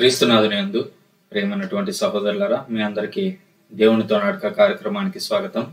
క్రీస్తునాథుని యందు ప్రేమన్నటువంటి సహోదరులారా మీ అందరికీ దేవునితో నడక కార్యక్రమానికి స్వాగతం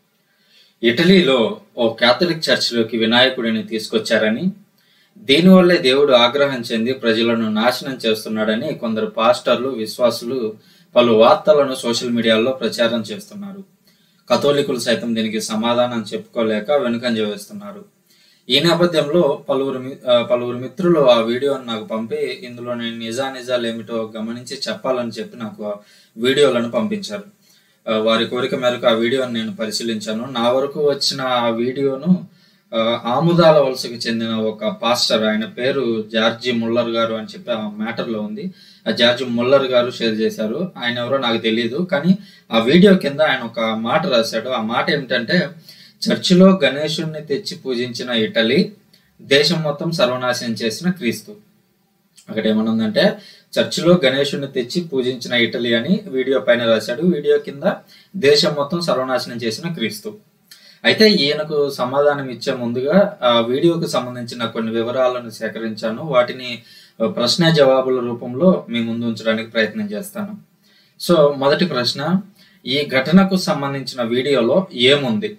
ఇటలీలో ఓ క్యాథలిక్ చర్చిలోకి వినాయకుడిని తీసుకొచ్చారని దీనివల్లే దేవుడు ఆగ్రహం చెంది ప్రజలను నాశనం చేస్తున్నాడని కొందరు పాస్టర్లు విశ్వాసులు పలు వార్తలను సోషల్ మీడియాలో ప్రచారం చేస్తున్నారు కథోలికులు సైతం దీనికి సమాధానం చెప్పుకోలేక వెనుకంజ వేస్తున్నారు ఈ నేపథ్యంలో పలువురు మి- ఆ, పలువురు మిత్రులు ఆ వీడియోని నాకు పంపి ఇందులో నేను నిజానిజాలు ఏమిటో గమనించి చెప్పాలని చెప్పి నాకు ఆ వీడియోలను పంపించారు ఆ, వారి కోరిక మేరకు ఆ వీడియోని నేను పరిశీలించాను నా వరకు వచ్చిన ఆ వీడియోను ఆ, ఆముదాల వలసకు చెందిన ఒక పాస్టర్ ఆయన పేరు జార్జి ముల్లర్ గారు అని చెప్పి ఆ మ్యాటర్లో ఉంది ఆ జార్జి ముల్లర్ గారు షేర్ చేశారు ఆయన ఎవరో నాకు తెలియదు కానీ ఆ వీడియో కింద ఆయన ఒక మాట రాశాడు ఆ మాట ఏమిటంటే చర్చిలో గణేశుణ్ణి తెచ్చి పూజించిన ఇటలీ దేశం మొత్తం సర్వనాశనం చేసిన క్రీస్తు అక్కడ ఏమనుందంటే చర్చిలో గణేశుని తెచ్చి పూజించిన ఇటలీ అని వీడియో పైన రాశాడు వీడియో కింద దేశం మొత్తం సర్వనాశనం చేసిన క్రీస్తు అయితే ఈయనకు సమాధానం ఇచ్చే ముందుగా ఆ వీడియోకు సంబంధించిన కొన్ని వివరాలను సేకరించాను వాటిని ఆ, ప్రశ్న జవాబుల రూపంలో మీ ముందు ఉంచడానికి ప్రయత్నం చేస్తాను సో మొదటి ప్రశ్న ఈ ఘటనకు సంబంధించిన వీడియోలో ఏముంది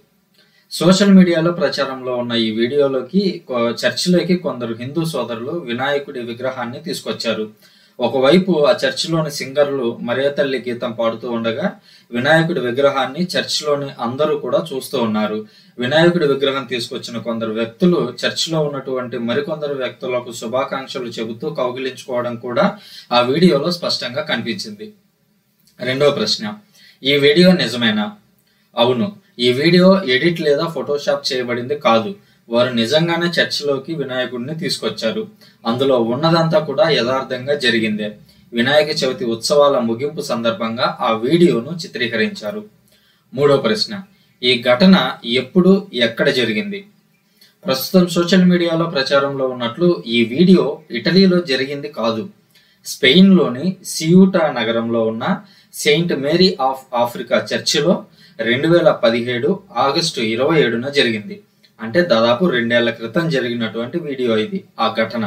సోషల్ మీడియాలో ప్రచారంలో ఉన్న ఈ వీడియోలోకి కొ- చర్చిలోకి కొందరు హిందూ సోదరులు వినాయకుడి విగ్రహాన్ని తీసుకొచ్చారు ఒకవైపు ఆ చర్చిలోని సింగర్లు మరే తల్లి గీతం పాడుతూ ఉండగా వినాయకుడి విగ్రహాన్ని చర్చిలోని అందరూ కూడా చూస్తూ ఉన్నారు వినాయకుడి విగ్రహం తీసుకొచ్చిన కొందరు వ్యక్తులు చర్చిలో ఉన్నటువంటి మరికొందరు వ్యక్తులకు శుభాకాంక్షలు చెబుతూ కౌగిలించుకోవడం కూడా ఆ వీడియోలో స్పష్టంగా కనిపించింది రెండవ ప్రశ్న ఈ వీడియో నిజమేనా అవును ఈ వీడియో ఎడిట్ లేదా ఫోటోషాప్ చేయబడింది కాదు వారు నిజంగానే చర్చిలోకి వినాయకుడిని తీసుకొచ్చారు అందులో ఉన్నదంతా కూడా యథార్థంగా జరిగిందే వినాయక చవితి ఉత్సవాల ముగింపు సందర్భంగా ఆ వీడియోను చిత్రీకరించారు మూడో ప్రశ్న ఈ ఘటన ఎప్పుడు ఎక్కడ జరిగింది ప్రస్తుతం సోషల్ మీడియాలో ప్రచారంలో ఉన్నట్లు ఈ వీడియో ఇటలీలో జరిగింది కాదు స్పెయిన్లోని సియూటా నగరంలో ఉన్న సెయింట్ మేరీ ఆఫ్ ఆఫ్రికా చర్చిలో రెండు వేల పదిహేడు ఆగస్టు ఇరవై ఏడున జరిగింది అంటే దాదాపు రెండేళ్ల క్రితం జరిగినటువంటి వీడియో ఇది ఆ ఘటన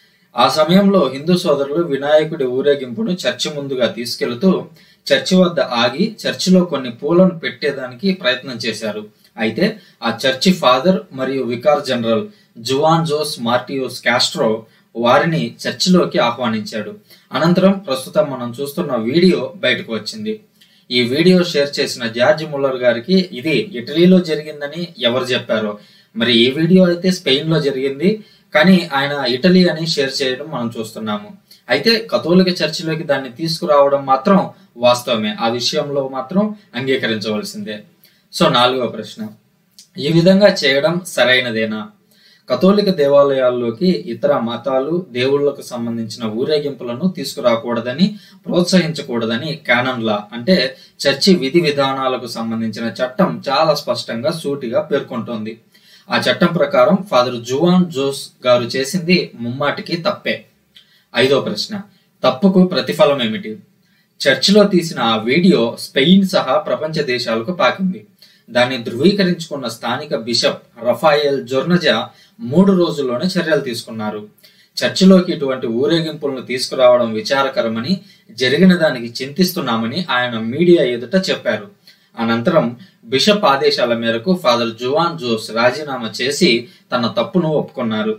ఆ సమయంలో హిందూ సోదరులు వినాయకుడి ఊరేగింపును చర్చి ముందుగా తీసుకెళ్తూ చర్చి వద్ద ఆగి చర్చిలో కొన్ని పూలను పెట్టేదానికి ప్రయత్నం చేశారు అయితే ఆ చర్చి ఫాదర్ మరియు vicar general Juan Jose Martios Castro వారిని చర్చిలోకి ఆహ్వానించాడు అనంతరం ప్రస్తుతం మనం చూస్తున్న వీడియో బయటకు వచ్చింది ఈ వీడియో షేర్ చేసిన జార్జ్ ముల్లర్ గారికి ఇది ఇటలీలో జరిగిందని ఎవరు చెప్పారో మరి ఈ వీడియో అయితే స్పెయిన్ లో జరిగింది కానీ ఆయన ఇటలీ అని షేర్ చేయడం మనం చూస్తున్నాము అయితే కథోలిక చర్చిలోకి దాన్ని తీసుకురావడం మాత్రం వాస్తవమే ఆ విషయంలో మాత్రం అంగీకరించవలసిందే సో నాలుగవ ప్రశ్న ఈ విధంగా చేయడం సరైనదేనా కథోలిక దేవాలయాల్లోకి ఇతర మతాలు దేవుళ్లకు సంబంధించిన ఊరేగింపులను తీసుకురాకూడదని ప్రోత్సహించకూడదని క్యానన్ లా అంటే చర్చి విధి విధానాలకు సంబంధించిన చట్టం చాలా స్పష్టంగా సూటిగా పేర్కొంటోంది ఆ చట్టం ప్రకారం ఫాదర్ జువాన్ జోస్ గారు చేసింది ముమ్మాటికి తప్పే ఐదో ప్రశ్న తప్పుకు ప్రతిఫలం ఏమిటి చర్చిలో తీసిన ఆ వీడియో స్పెయిన్ సహా ప్రపంచ దేశాలకు పాకింది దాన్ని ధృవీకరించుకున్న స్థానిక బిషప్ రఫాయల్ జొర్నజా మూడు రోజుల్లోనే చర్యలు తీసుకున్నారు చర్చిలోకి ఇటువంటి ఊరేగింపులను తీసుకురావడం విచారకరమని జరిగిన దానికి చింతిస్తున్నామని ఆయన మీడియా ఎదుట చెప్పారు అనంతరం బిషప్ ఆదేశాల మేరకు ఫాదర్ జువాన్ జోస్ రాజీనామా చేసి తన తప్పును ఒప్పుకున్నారు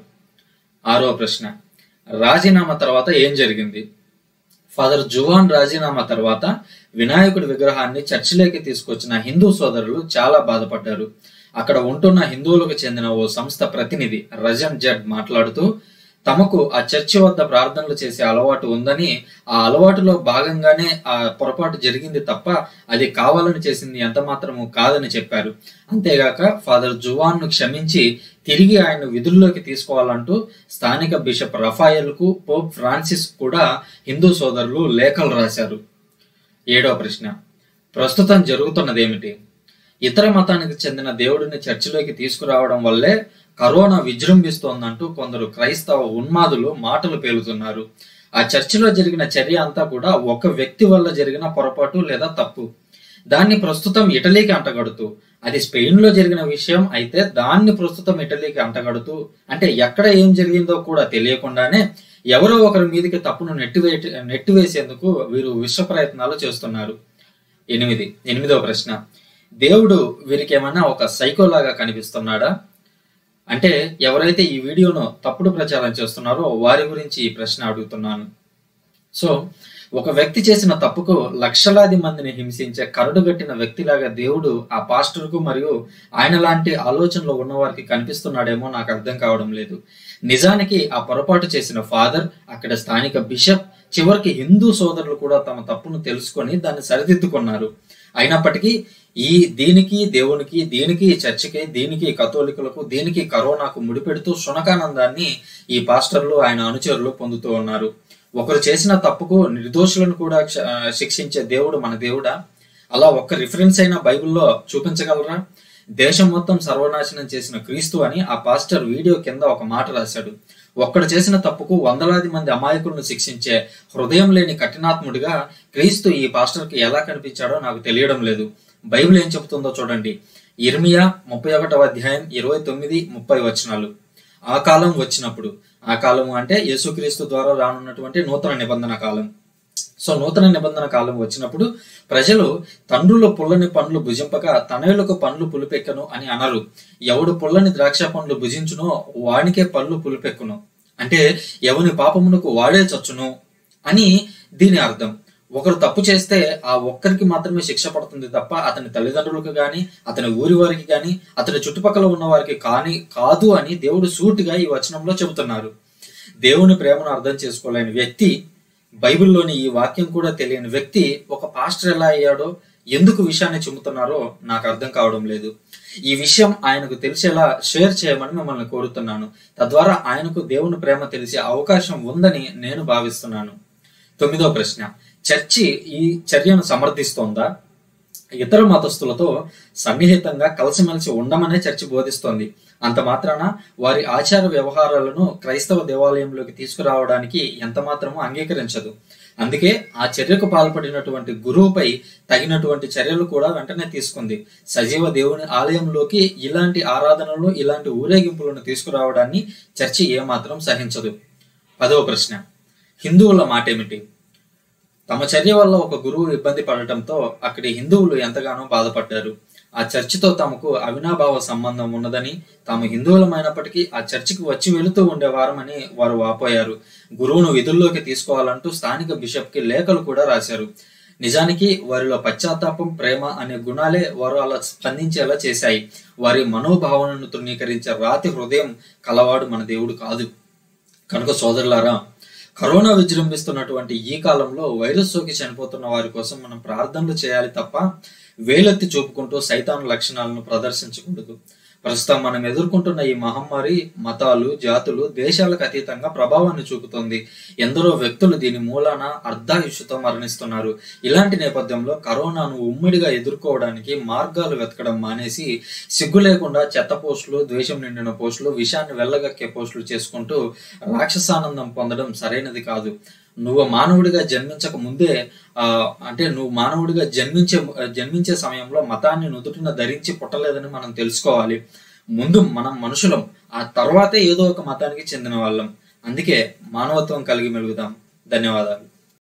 ఆరో ప్రశ్న రాజీనామా తర్వాత ఏం జరిగింది ఫాదర్ జువాన్ రాజీనామా తర్వాత వినాయకుడి విగ్రహాన్ని చర్చిలోకి తీసుకొచ్చిన హిందూ సోదరులు చాలా బాధపడ్డారు అక్కడ ఉంటున్న హిందువులకు చెందిన ఓ సంస్థ ప్రతినిధి రజన్ జడ్ మాట్లాడుతూ తమకు ఆ చర్చి వద్ద ప్రార్థనలు చేసే అలవాటు ఉందని ఆ అలవాటులో భాగంగానే ఆ పొరపాటు జరిగింది తప్ప అది కావాలని చేసింది ఎంత మాత్రము కాదని చెప్పారు అంతేగాక ఫాదర్ జువాన్ను క్షమించి తిరిగి ఆయన విధుల్లోకి తీసుకోవాలంటూ స్థానిక బిషప్ రఫాయల్కు పోప్ ఫ్రాన్సిస్ కూడా హిందూ సోదరులు లేఖలు రాశారు ఏడో ప్రశ్న ప్రస్తుతం జరుగుతున్నదేమిటి ఇతర మతానికి చెందిన దేవుడిని చర్చిలోకి తీసుకురావడం వల్లే కరోనా విజృంభిస్తోందంటూ కొందరు క్రైస్తవ ఉన్మాదులు మాటలు పేలుతున్నారు ఆ చర్చిలో జరిగిన చర్య అంతా కూడా ఒక వ్యక్తి వల్ల జరిగిన పొరపాటు లేదా తప్పు దాన్ని ప్రస్తుతం ఇటలీకి అంటగడుతూ అది స్పెయిన్ లో జరిగిన విషయం అయితే దాన్ని ప్రస్తుతం ఇటలీకి అంటగడుతూ అంటే ఎక్కడ ఏం జరిగిందో కూడా తెలియకుండానే ఎవరో ఒకరి మీదకి తప్పును నెట్టివే నెట్టివేసేందుకు వీరు విశ్వ ప్రయత్నాలు చేస్తున్నారు ఎనిమిది ఎనిమిదవ ప్రశ్న దేవుడు వీరికి ఏమన్నా ఒక సైకోలాగా కనిపిస్తున్నాడా అంటే ఎవరైతే ఈ వీడియోను తప్పుడు ప్రచారం చేస్తున్నారో వారి గురించి ఈ ప్రశ్న అడుగుతున్నాను సో ఒక వ్యక్తి చేసిన తప్పుకు లక్షలాది మందిని హింసించే కరడుగట్టిన వ్యక్తిలాగా దేవుడు ఆ పాస్టర్కు మరియు ఆయన లాంటి ఆలోచనలో ఉన్నవారికి కనిపిస్తున్నాడేమో నాకు అర్థం కావడం లేదు నిజానికి ఆ పొరపాటు చేసిన ఫాదర్ అక్కడ స్థానిక బిషప్ చివరికి హిందూ సోదరులు కూడా తమ తప్పును తెలుసుకొని దాన్ని సరిదిద్దుకున్నారు అయినప్పటికీ ఈ దీనికి దేవునికి దీనికి చర్చికి దీనికి కథోలికులకు దీనికి కరోనాకు ముడిపెడుతూ శునకానందాన్ని ఈ పాస్టర్లు ఆయన అనుచరులు పొందుతూ ఉన్నారు ఒకరు చేసిన తప్పుకు నిర్దోషులను కూడా క్ష- ఆ, శిక్షించే దేవుడు మన దేవుడా అలా ఒక్క రిఫరెన్స్ అయినా బైబిల్లో చూపించగలరా దేశం మొత్తం సర్వనాశనం చేసిన క్రీస్తు అని ఆ పాస్టర్ వీడియో కింద ఒక మాట రాశాడు ఒక్కడు చేసిన తప్పుకు వందలాది మంది అమాయకులను శిక్షించే హృదయం లేని కఠినాత్ముడిగా క్రీస్తు ఈ పాస్టర్కి ఎలా కనిపించాడో నాకు తెలియడం లేదు బైబిల్ ఏం చెబుతుందో చూడండి ఇర్మియా ముప్పై ఒకటవ అధ్యాయం ఇరవై తొమ్మిది ముప్పై వచనాలు ఆ కాలం వచ్చినప్పుడు ఆ కాలము అంటే యేసుక్రీస్తు ద్వారా రానున్నటువంటి నూతన నిబంధన కాలం సో నూతన నిబంధన కాలం వచ్చినప్పుడు ప్రజలు తండ్రుల పుల్లని పండ్లు భుజింపక తనయులకు పండ్లు పులిపెక్కను అని అనరు ఎవడు పుల్లని ద్రాక్ష పండ్లు భుజించునో వానికే పళ్ళు పులిపెక్కును అంటే ఎవని పాపమునకు వాడే చచ్చును అని దీని అర్థం ఒకరు తప్పు చేస్తే ఆ ఒక్కరికి మాత్రమే శిక్ష పడుతుంది తప్ప అతని తల్లిదండ్రులకు గాని అతని ఊరి వారికి గాని అతని చుట్టుపక్కల ఉన్న వారికి కానీ కాదు అని దేవుడు సూటిగా ఈ వచనంలో చెబుతున్నారు దేవుని ప్రేమను అర్థం చేసుకోలేని వ్యక్తి బైబిల్లోని ఈ వాక్యం కూడా తెలియని వ్యక్తి ఒక పాస్టర్ ఎలా అయ్యాడో ఎందుకు విషయాన్ని చెబుతున్నారో నాకు అర్థం కావడం లేదు ఈ విషయం ఆయనకు తెలిసేలా షేర్ చేయమని మిమ్మల్ని కోరుతున్నాను తద్వారా ఆయనకు దేవుని ప్రేమ తెలిసే అవకాశం ఉందని నేను భావిస్తున్నాను తొమ్మిదో ప్రశ్న చర్చి ఈ చర్యను సమర్థిస్తోందా ఇతర మతస్థులతో సన్నిహితంగా కలిసిమెలిసి ఉండమనే చర్చి బోధిస్తోంది అంత మాత్రాన వారి ఆచార వ్యవహారాలను క్రైస్తవ దేవాలయంలోకి తీసుకురావడానికి ఎంత మాత్రమూ అంగీకరించదు అందుకే ఆ చర్యకు పాల్పడినటువంటి గురువుపై తగినటువంటి చర్యలు కూడా వెంటనే తీసుకుంది సజీవ దేవుని ఆలయంలోకి ఇలాంటి ఆరాధనలు ఇలాంటి ఊరేగింపులను తీసుకురావడాన్ని చర్చి ఏమాత్రం సహించదు పదవ ప్రశ్న హిందువుల మాట ఏమిటి తమ చర్య వల్ల ఒక గురువు ఇబ్బంది పడటంతో అక్కడి హిందువులు ఎంతగానో బాధపడ్డారు ఆ చర్చితో తమకు అవినాభావ సంబంధం ఉన్నదని తాము హిందువులమైనప్పటికీ ఆ చర్చికి వచ్చి వెళుతూ ఉండేవారమని వారు వాపోయారు గురువును విధుల్లోకి తీసుకోవాలంటూ స్థానిక బిషప్కి లేఖలు కూడా రాశారు నిజానికి వారిలో పశ్చాత్తాపం ప్రేమ అనే గుణాలే వారు అలా స్పందించేలా చేశాయి వారి మనోభావనను తృణీకరించే రాతి హృదయం కలవాడు మన దేవుడు కాదు కనుక సోదరులారా కరోనా విజృంభిస్తున్నటువంటి ఈ కాలంలో వైరస్ సోకి చనిపోతున్న వారి కోసం మనం ప్రార్థనలు చేయాలి తప్ప వేలెత్తి చూపుకుంటూ సైతాను లక్షణాలను ప్రదర్శించకూడదు ప్రస్తుతం మనం ఎదుర్కొంటున్న ఈ మహమ్మారి మతాలు జాతులు దేశాలకు అతీతంగా ప్రభావాన్ని చూపుతోంది ఎందరో వ్యక్తులు దీని మూలాన అర్ధాయుషుతో మరణిస్తున్నారు ఇలాంటి నేపథ్యంలో కరోనాను ఉమ్మడిగా ఎదుర్కోవడానికి మార్గాలు వెతకడం మానేసి సిగ్గు లేకుండా చెత్త పోస్టులు ద్వేషం నిండిన పోస్టులు విషాన్ని వెళ్ళగక్కే పోస్టులు చేసుకుంటూ రాక్షసానందం పొందడం సరైనది కాదు నువ్వు మానవుడిగా జన్మించక ముందే ఆ అంటే నువ్వు మానవుడిగా జన్మించే జన్మించే సమయంలో మతాన్ని నుదుటిన ధరించి పుట్టలేదని మనం తెలుసుకోవాలి ముందు మనం మనుషులం ఆ తర్వాతే ఏదో ఒక మతానికి చెందిన వాళ్ళం అందుకే మానవత్వం కలిగి మెలుగుదాం ధన్యవాదాలు